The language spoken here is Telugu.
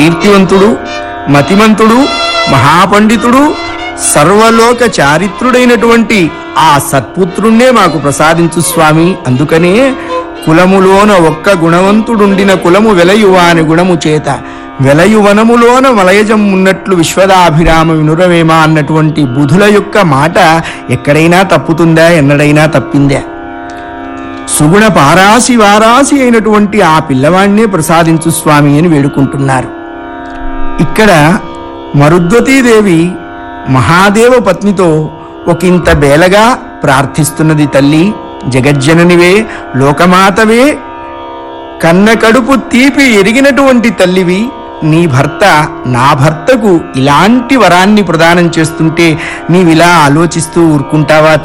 కీర్తివంతుడు మతిమంతుడు మహాపండితుడు సర్వలోక చారిత్రుడైనటువంటి ఆ సత్పుత్రుణ్ణే మాకు ప్రసాదించు స్వామి అందుకనే కులములోన ఒక్క గుణవంతుడుండిన కులము వెలయువా అని గుణము చేత వెలయువనములోన మలయజం ఉన్నట్లు విశ్వదాభిరామ వినురవేమ అన్నటువంటి బుధుల యొక్క మాట ఎక్కడైనా తప్పుతుందా ఎన్నడైనా తప్పిందా సుగుణ పారాసి వారాసి అయినటువంటి ఆ పిల్లవాణ్ణే ప్రసాదించు స్వామి అని వేడుకుంటున్నారు ఇక్కడ మరుద్వతీదేవి మహాదేవ పత్నితో ఒకంత బేలగా ప్రార్థిస్తున్నది తల్లి జగజ్జననివే లోకమాతవే కన్న కడుపు తీపి ఎరిగినటువంటి తల్లివి నీ భర్త నా భర్తకు ఇలాంటి వరాన్ని ప్రదానం చేస్తుంటే నీవిలా ఆలోచిస్తూ ఊరుకుంటావా